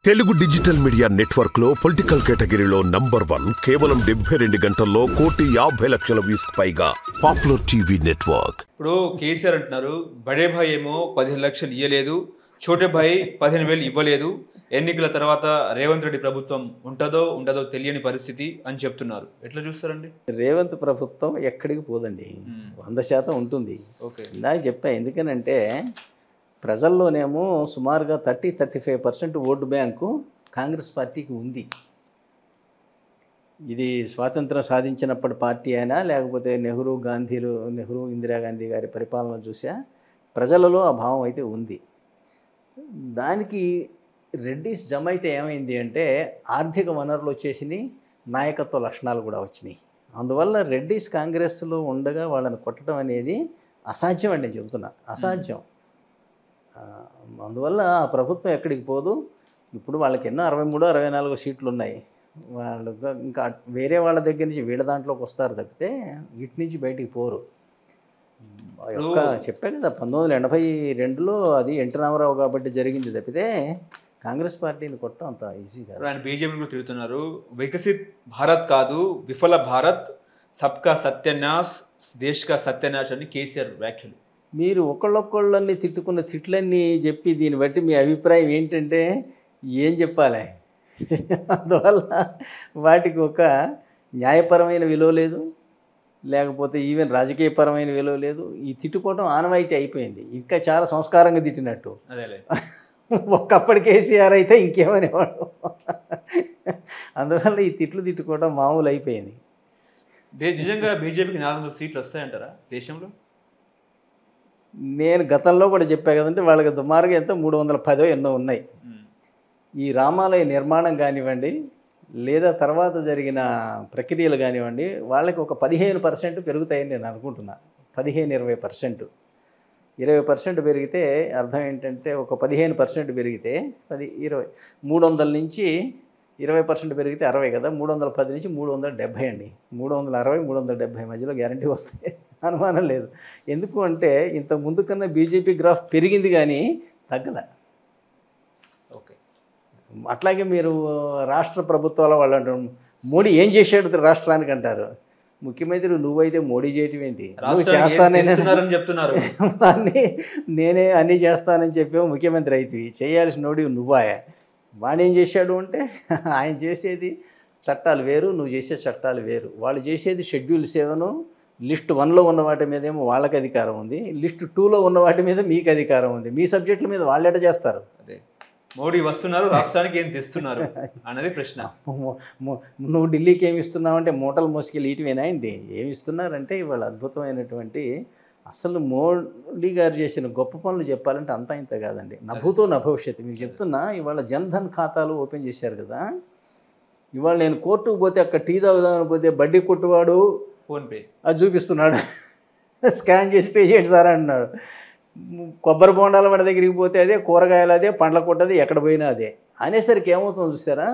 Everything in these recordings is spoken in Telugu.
తెలుగు డిజిటల్ మీడియా నెట్వర్క్ లో పొలిటికల్ కేటగిరీలో నంబర్ వన్ కేవలం డెబ్బై రెండు గంటల్లో కోటి యాభై లక్షల వ్యూస్ పైగా పాపులర్ టీవీ నెట్వర్క్ ఇప్పుడు కేసీఆర్ అంటున్నారు బడే భాయ్ ఏమో పదిహేను లక్షలు ఇవ్వలేదు చోటే భాయ్ పదిహేను వేలు ఇవ్వలేదు ఎన్నికల తర్వాత రేవంత్ రెడ్డి ప్రభుత్వం ఉంటుందో ఉండదో తెలియని పరిస్థితి అని చెప్తున్నారు ఎట్లా చూస్తారండి రేవంత్ ప్రభుత్వం ఎక్కడికి పోదండి మ్మ్. వంద శాతం ఉంటుంది ఓకే ఇందాక చెప్పా ఎందుకనంటే ప్రజల్లోనేమో సుమారుగా thirty thirty five percent vote bank Congress పార్టీకి ఉంది ఇది స్వాతంత్రం సాధించినప్పటి పార్టీ అయినా లేకపోతే నెహ్రూ గాంధీలు నెహ్రూ ఇందిరాగాంధీ గారి పరిపాలన చూసా ప్రజలలో ఆ భావం అయితే ఉంది దానికి రెడ్డిస్ జమ అయితే ఏమైంది అంటే ఆర్థిక వనరులు వచ్చేసినాయి నాయకత్వ లక్షణాలు కూడా వచ్చినాయి అందువల్ల రెడ్డిస్ కాంగ్రెస్లో ఉండగా వాళ్ళని కొట్టడం అనేది అసాధ్యం అండి నేను చెబుతున్నా అసాధ్యం ఆ, అందువల్ల ఆ ప్రభుత్వం ఎక్కడికి పోదు ఇప్పుడు వాళ్ళకి ఎన్నో అరవై మూడు అరవై నాలుగు సీట్లు ఉన్నాయి వాళ్ళు ఇంకా- ఇంకా వేరే వాళ్ళ దగ్గర నుంచి వీళ్ళ దాంట్లోకి వస్తారు తప్పితే ఇటు నుంచి బయటికి పోరు ఆ యొక్క చెప్పా కదా పంతొమ్మిది వందల ఎనభై రెండులో అది ఎన్టీ రామారావు కాబట్టి జరిగింది తప్పితే కాంగ్రెస్ పార్టీని కొట్టడం అంత ఈజీ కాదు ఆయన బీజేపీ కూడా తిరుగుతున్నారు వికసిత్ భారత్ కాదు విఫల భారత్ సబ్కా సత్యన్యాస్ దేశ్ కా సత్యన్యాస్ అని కేసీఆర్ వ్యాఖ్యలు మీరు ఒకళ్ళొక్కళ్ళని తిట్టుకున్న తిట్లన్నీ చెప్పి దీన్ని బట్టి మీ అభిప్రాయం ఏంటంటే ఏం చెప్పాలి అందువల్ల వాటికి ఒక న్యాయపరమైన విలువ లేదు లేకపోతే ఈవెన్ రాజకీయపరమైన విలువ లేదు ఈ తిట్టుకోవడం ఆనవాయితీ అయిపోయింది ఇంకా చాలా సంస్కారంగా తిట్టినట్టు అదేలే ఒక్కప్పటి కేసీఆర్ అయితే ఇంకేమనేవాడు అందువల్ల ఈ తిట్లు తిట్టుకోవడం మామూలు అయిపోయింది దే- నిజంగా బీజేపీకి నాలుగు వందల సీట్లు వస్తాయంటారా దేశంలో నేను గతంలో కూడా చెప్పా కదంటే వాళ్ళకి దుమారుగా ఎంతో మూడు వందల పదో ఎన్నో ఉన్నాయి ఉమ్. ఈ రామాలయ నిర్మాణం కానివ్వండి లేదా తర్వాత జరిగిన ప్రక్రియలు కానివ్వండి వాళ్ళకి ఒక పదిహేను పర్సెంట్ పెరుగుతాయని నేను అనుకుంటున్నా పదిహేను ఇరవై పర్సెంట్ ఇరవై పర్సెంట్ పెరిగితే అర్థం ఏంటంటే ఒక పదిహేను పర్సెంట్ పెరిగితే పది ఇరవై మూడు వందల నుంచి ఇరవై పర్సెంట్ పెరిగితే అరవై కదా మూడు వందల పది నుంచి మూడు వందల డెబ్భై అండి మూడు వందల అరవై మూడు వందల డెబ్భై మధ్యలో గ్యారంటీ వస్తాయి అనుమానం లేదు ఎందుకు అంటే ఇంత ముందు కన్నా బీజేపీ గ్రాఫ్ పెరిగింది కానీ తగ్గల ఓకే అట్లాగే మీరు రాష్ట్ర ప్రభుత్వాల వాళ్ళు అంటారు మోడీ ఏం చేశాడు రాష్ట్రానికి అంటారు ముఖ్యమంత్రి నువ్వైతే మోడీ చేయటం ఏంటి నువ్వు రాష్ట్రానికి ఏం చేస్తానని చేస్తున్నారని చెప్తున్నారు అన్నీ నేనే అన్నీ చేస్తానని చెప్పావు ముఖ్యమంత్రి అయితే చేయాల్సిన నోడి నువ్వాయా వాడేం చేశాడు అంటే ఆయన చేసేది చట్టాలు వేరు నువ్వు చేసే చట్టాలు వేరు వాళ్ళు చేసేది షెడ్యూల్ సెవెన్ లిస్ట్ వన్లో ఉన్న వాటి మీద ఏమో వాళ్ళకి అధికారం ఉంది లిస్ట్ టూలో ఉన్న వాటి మీద మీకు అధికారం ఉంది మీ సబ్జెక్టుల మీద వాళ్ళు ఎట చేస్తారు అదే మోడీ వస్తున్నారు రాష్ట్రానికి ఏం తెస్తున్నారు అన్నది ప్రశ్న మొ- మొ- నువ్వు ఢిల్లీకి ఏమి ఇస్తున్నావు అంటే మూటలు మోసుకెళ్ళి ఇటువేనా ఏంటి ఏమి ఇస్తున్నారంటే ఇవాళ అద్భుతమైనటువంటి అసలు మోడీ గారు చేసిన గొప్ప పనులు చెప్పాలంటే అంతా ఇంత కాదండి నభూతో నభవిష్యత్తు మీకు చెప్తున్నా ఇవాళ జన్ధన్ ఖాతాలు ఓపెన్ చేశారు కదా ఇవాళ నేను కోర్టుకు పోతే అక్కడ టీ తాగుదామని పోతే బడ్డీ కొట్టువాడు ఫోన్పే అది చూపిస్తున్నాడు స్కాన్ చేసి పే చేయండి సార్ అంటున్నాడు కొబ్బరి బొండాల వాడి దగ్గరికి పోతే అదే కూరగాయలు అదే పండ్ల కొట్టది ఎక్కడ పోయినా అదే అనేసరికి ఏమవుతుందో చూసారా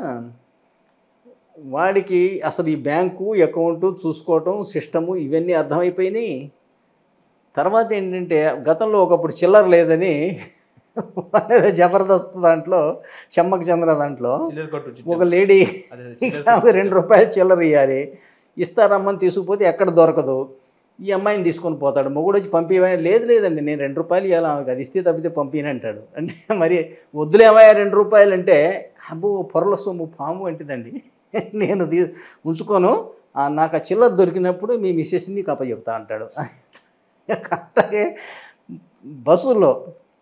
వాడికి అసలు ఈ బ్యాంకు అకౌంటు చూసుకోవటం సిస్టము ఇవన్నీ అర్థమైపోయినాయి తర్వాత ఏంటంటే గతంలో ఒకప్పుడు చిల్లర లేదని అనేది జబర్దస్త్ దాంట్లో చెమ్మక చంద్ర దాంట్లో చిల్లర కొట్టు చిట్టం. ఒక లేడీ అదే అదే చిల్లర ఆమె కొట్టు రెండు రూపాయలు చిల్లర ఇవ్వాలి ఇస్తారమ్మని తీసుకుపోతే ఎక్కడ దొరకదు ఈ అమ్మాయిని తీసుకొని పోతాడు మొగుడు వచ్చి పంపివని లేదు లేదండి నేను రెండు రూపాయలు ఇవ్వాలి ఆమెకు అది ఇస్తే తప్పితే పంపిని అంటాడు అంటే మరి వద్దులేమయ్యా రెండు రూపాయలు అంటే అబ్బో పొరల సొమ్ము పాము అంటిదండి నేను తీ ఉంచుకోను ఆ, నాకు ఆ చిల్లర దొరికినప్పుడు మీ మిస్సెస్ని నీకు అప్పచెప్తా అంటాడు అట్లాగే బస్సుల్లో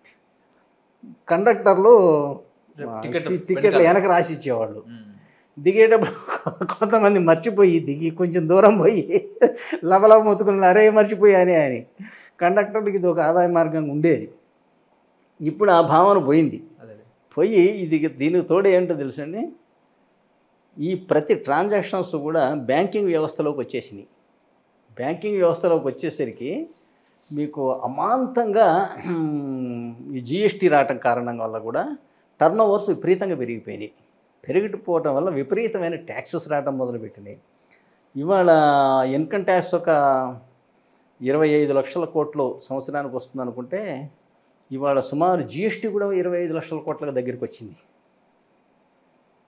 కండక్టర్లు టికెట్ టికెట్లు వెనక రాసి ఇచ్చేవాళ్ళు ఉమ్. దిగేటప్పుడు కొంతమంది మర్చిపోయి దిగి కొంచెం దూరం పోయి లవలవ మొత్తుకుని అరే మర్చిపోయానే అని కండక్టర్కి ఇది ఒక ఆదాయ మార్గంగా ఉండేది ఇప్పుడు ఆ భావన పోయింది అదే పోయి ఇది దీనికి తోడు ఏంటో తెలుసండి ఈ ప్రతి ట్రాన్సాక్షన్స్ కూడా బ్యాంకింగ్ వ్యవస్థలోకి వచ్చేసినాయి బ్యాంకింగ్ వ్యవస్థలోకి వచ్చేసరికి మీకు అమాంతంగా ఈ జిఎస్టీ రావటం కారణం వల్ల కూడా టర్న్ ఓవర్స్ విపరీతంగా పెరిగిపోయినాయి పెరిగిపోవటం వల్ల విపరీతమైన ట్యాక్సెస్ రావటం మొదలుపెట్టినాయి ఇవాళ ఇన్కమ్ ట్యాక్స్ ఒక ఇరవై ఐదు లక్షల కోట్లు సంవత్సరానికి వస్తుంది అనుకుంటే ఇవాళ సుమారు జిఎస్టీ కూడా ఇరవై ఐదు లక్షల కోట్ల దగ్గరికి వచ్చింది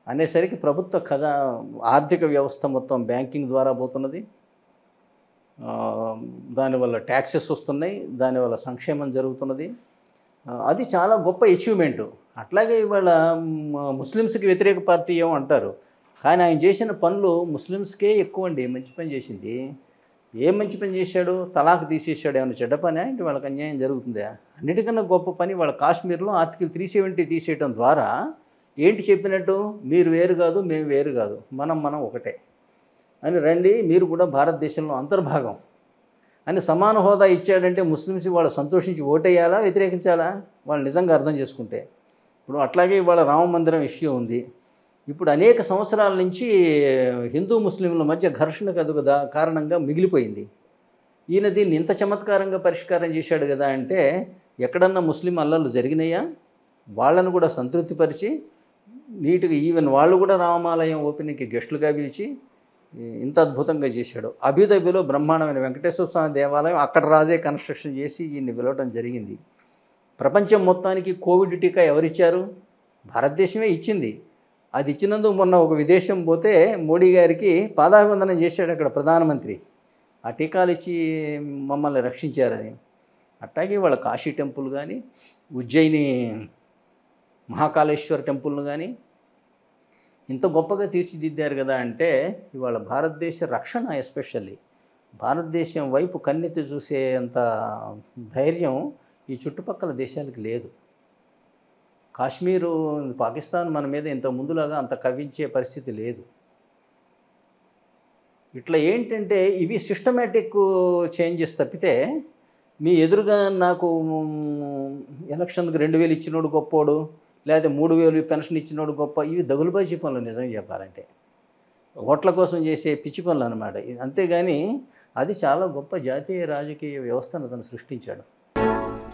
అనేసరికి ప్రభుత్వ ఖజా ఆర్థిక వ్యవస్థ మొత్తం బ్యాంకింగ్ ద్వారా పోతున్నది ఆ, దానివల్ల ట్యాక్సెస్ వస్తున్నాయి దానివల్ల సంక్షేమం జరుగుతున్నది ఆ, అది చాలా గొప్ప అచీవ్మెంటు అట్లాగే ఇవాళ మ్, ముస్లిమ్స్కి వ్యతిరేక పార్టీ ఏమో అంటారు కానీ ఆయన చేసిన పనులు ముస్లిమ్స్కే ఎక్కువ అండి మంచి పని చేసింది ఏం మంచి పని చేశాడు తలాక్ తీసేసాడు ఏమైనా చెడ్డ పని అంటే వాళ్ళకి అన్యాయం జరుగుతుందా అన్నిటికన్నా గొప్ప పని వాళ్ళ కాశ్మీర్లో ఆర్టికల్ త్రీ సెవెంటీ తీసేయడం ద్వారా ఏంటి చెప్పినట్టు మీరు వేరు కాదు మేము వేరు కాదు మనం మనం ఒకటే అని రండి మీరు కూడా భారతదేశంలో అంతర్భాగం అని సమాన హోదా ఇచ్చాడంటే ముస్లిమ్స్ వాళ్ళు సంతోషించి ఓటేయాలా వ్యతిరేకించాలా వాళ్ళు నిజంగా అర్థం చేసుకుంటే ఇప్పుడు అట్లాగే ఇవాళ రామ మందిరం ఇష్యూ ఉంది ఇప్పుడు అనేక సంవత్సరాల నుంచి హిందూ ముస్లింల మధ్య ఘర్షణ కదుగు దా- కారణంగా మిగిలిపోయింది ఈయన దీన్ని ఇంత చమత్కారంగా పరిష్కారం చేశాడు కదా అంటే ఎక్కడన్నా ముస్లిం అల్లర్లు జరిగినాయా వాళ్ళను కూడా సంతృప్తిపరిచి నీట్గా ఈవెన్ వాళ్ళు కూడా రామాలయం ఓపెనింగ్కి గెస్టులుగా పిలిచి ఈ- ఇంత అద్భుతంగా చేశాడు అభిదబిలో బ్రహ్మాండమైన వెంకటేశ్వర స్వామి దేవాలయం అక్కడ రాజే కన్స్ట్రక్షన్ చేసి ఈయన్ని పిలవటం జరిగింది ప్రపంచం మొత్తానికి కోవిడ్ టీకా ఎవరిచ్చారు భారతదేశమే ఇచ్చింది అది ఇచ్చినందుకు మొన్న ఒక విదేశం పోతే మోడీ గారికి పాదాభివందనం చేశాడు అక్కడ ప్రధానమంత్రి ఆ టీకాలు ఇచ్చి మమ్మల్ని రక్షించారని అట్లాగే వాళ్ళ కాశీ టెంపుల్ కానీ ఉజ్జయిని మహాకాళేశ్వర టెంపుల్ను కానీ ఇంత గొప్పగా తీర్చిదిద్దారు కదా అంటే ఇవాళ భారతదేశ రక్షణ ఎస్పెషల్లీ భారతదేశం వైపు కన్నెత్తి చూసే అంత ధైర్యం ఈ చుట్టుపక్కల దేశాలకు లేదు కాశ్మీరు పాకిస్తాన్ మన మీద ఇంత ముందులాగా అంత కవ్వించే పరిస్థితి లేదు ఇట్లా ఏంటంటే ఇవి సిస్టమేటిక్ చేంజెస్ తప్పితే మీ ఎదురుగా నాకు మ్, ఎలక్షన్కి రెండు వేలు ఇచ్చినోడు గొప్పోడు లేదా మూడు వేలు పెన్షన్ ఇచ్చినోడు గొప్ప ఇవి దగులుబాజీ పనులు నిజం చెప్పాలంటే ఓట్ల కోసం చేసే పిచ్చి పనులు అనమాట అంతేగాని అది చాలా గొప్ప జాతీయ రాజకీయ వ్యవస్థను అతను సృష్టించాడు